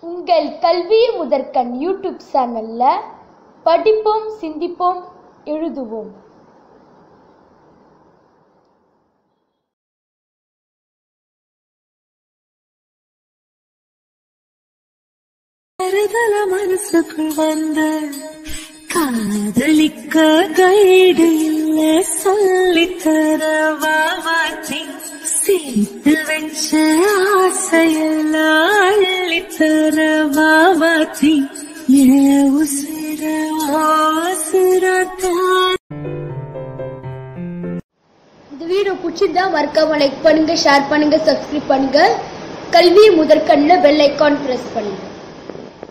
உங்கள் கல்வி முதற்கண் யூடியூப் சேனல்ல படிப்போம் சிந்திப்போம் எழுதுவோம் கருதல மனசுக்குள் வந்த காதலிக்க கைடு இல்ல சொல்லித்தர வாவாச்சி சேர்த்து வச்ச ஆசையெல்லாம் அள்ளித்தர வாவாச்சி என் உசிர உசிரத்தான் இந்த வீடியோ பிடிச்சிருந்தா மறக்காம லைக் பண்ணுங்க ஷேர் பண்ணுங்க சப்ஸ்கிரைப் பண்ணுங்க கல்வி முதற்கண்ணில் பெல் ஐக்கான் பிரஸ் பண்ணுங்க